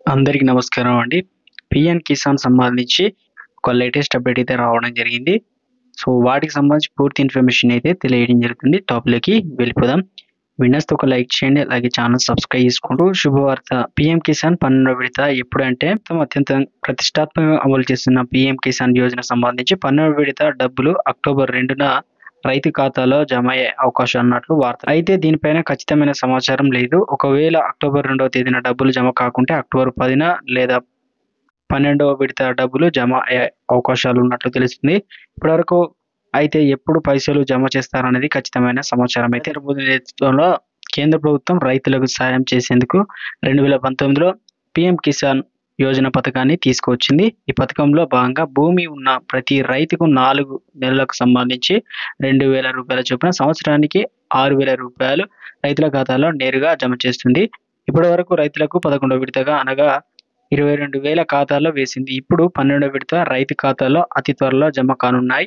అందరికీ నమస్కారం అండి పిఎన్ కిసాన్ సంబంధించి ఒక లేటెస్ట్ అప్డేట్ అయితే రావడం జరిగింది సో వాటికి సంబంధించి పూర్తి ఇన్ఫర్మేషన్ అయితే తెలియడం జరుగుతుంది టాప్లోకి వెళ్ళిపోదాం విన్నర్స్ ఒక లైక్ చేయండి అలాగే ఛానల్ సబ్స్క్రైబ్ చేసుకుంటూ శుభవార్త పిఎం కిసాన్ పన్నెండో విడత ఎప్పుడంటే అత్యంత ప్రతిష్టాత్మకంగా అమలు చేస్తున్న పిఎం కిసాన్ యోజన సంబంధించి పన్నెండో విడత డబ్బులు అక్టోబర్ రెండున రైతు ఖాతాలో జమ అయ్యే అవకాశం ఉన్నట్లు వార్త అయితే దీనిపైన ఖచ్చితమైన సమాచారం లేదు ఒకవేళ అక్టోబర్ రెండవ తేదీన డబ్బులు జమ కాకుంటే అక్టోబర్ పదిన లేదా పన్నెండవ విడత డబ్బులు జమ అయ్యే అవకాశాలు ఉన్నట్లు తెలుస్తుంది ఇప్పటివరకు అయితే ఎప్పుడు పైసలు జమ చేస్తారనేది ఖచ్చితమైన సమాచారం అయితే ప్రభుత్వ నేతృత్వంలో కేంద్ర ప్రభుత్వం రైతులకు సాయం చేసేందుకు రెండు వేల పంతొమ్మిదిలో పిఎం కిసాన్ యోజన పథకాన్ని తీసుకువచ్చింది ఈ పథకంలో భాగంగా భూమి ఉన్న ప్రతి రైతుకు నాలుగు నెలలకు సంబంధించి రెండు వేల రూపాయల చొప్పున సంవత్సరానికి ఆరు వేల రూపాయలు రైతుల ఖాతాలో నేరుగా జమ చేస్తుంది ఇప్పటి వరకు రైతులకు పదకొండవ విడతగా అనగా ఇరవై రెండు వేల ఖాతాల్లో వేసింది ఇప్పుడు పన్నెండవ విడత రైతు ఖాతాలో అతి త్వరలో జమ కానున్నాయి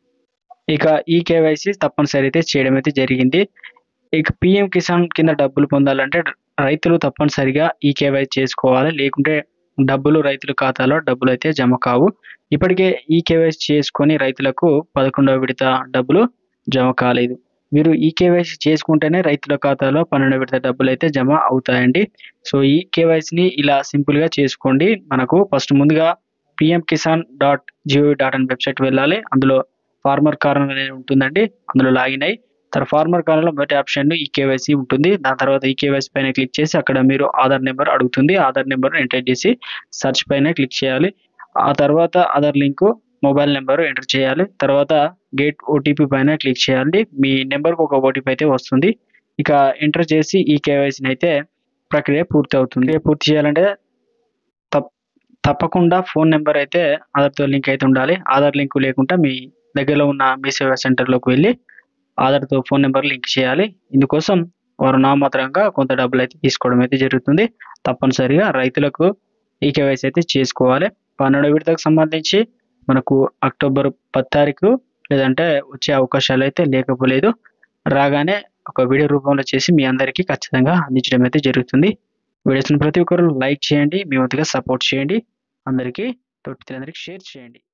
ఇక ఈ కేవైసీ తప్పనిసరి అయితే చేయడం అయితే జరిగింది ఇక పిఎం కిసాన్ కింద డబ్బులు పొందాలంటే రైతులు తప్పనిసరిగా ఈ కేవైసీ చేసుకోవాలి లేకుంటే డబ్బులు రైతుల ఖాతాలో డబ్బులు అయితే జమ కావు ఇప్పటికే ఈ కేవైసీ చేసుకొని రైతులకు పదకొండవ విడత డబ్బులు జమ కాలేదు మీరు ఈ కేవైసీ చేసుకుంటేనే రైతుల ఖాతాలో పన్నెండు విడత డబ్బులు అయితే జమ అవుతాయండి సో ఈ కేవైసీని ఇలా సింపుల్గా చేసుకోండి మనకు ఫస్ట్ ముందుగా PM Kisan dot GO dot in website వెళ్ళాలి అందులో ఫార్మర్ కార్నర్ అనేది ఉంటుందండి అందులో లాగిన్ అయ్యి తర్వాత ఫార్మర్ కార్నర్లో మొదటి ఆప్షన్ ఈ కేవైసీ ఉంటుంది దాని తర్వాత ఈ కేవైసీ పైన క్లిక్ చేసి అక్కడ మీరు ఆధార్ నెంబర్ అడుగుతుంది ఆధార్ నెంబర్ ఎంటర్ చేసి సెర్చ్ పైన క్లిక్ చేయాలి ఆ తర్వాత Aadhaar link mobile number enter చేయాలి తర్వాత గేట్ ఓటీపీ పైన క్లిక్ చేయాలి మీ నెంబర్కి ఒక ఓటీపీ అయితే వస్తుంది ఇక ఎంటర్ చేసి ఈ కేవైసీని అయితే ప్రక్రియ పూర్తి అవుతుంది పూర్తి చేయాలంటే తప్ తప్పకుండా ఫోన్ నెంబర్ అయితే ఆధార్తో లింక్ అయితే ఉండాలి ఆధార్ లింక్ లేకుండా మీ దగ్గరలో ఉన్న మీ సేవా సెంటర్లోకి వెళ్ళి ఆధార్తో ఫోన్ నెంబర్ లింక్ చేయాలి ఇందుకోసం వారు నామాత్రంగా కొంత డబ్బులు అయితే తీసుకోవడం అయితే జరుగుతుంది తప్పనిసరిగా రైతులకు ఈ కేవైసీ అయితే చేసుకోవాలి పన్నెండో విడతకు సంబంధించి మనకు అక్టోబర్ పది తారీఖు లేదంటే వచ్చే అవకాశాలు అయితే లేకపోలేదు రాగానే ఒక వీడియో రూపంలో చేసి మీ అందరికీ ఖచ్చితంగా అందించడం అయితే జరుగుతుంది వీడియోస్ని ప్రతి ఒక్కరు లైక్ చేయండి మీ వంతుగా సపోర్ట్ చేయండి అందరికీ తోటి అందరికీ షేర్ చేయండి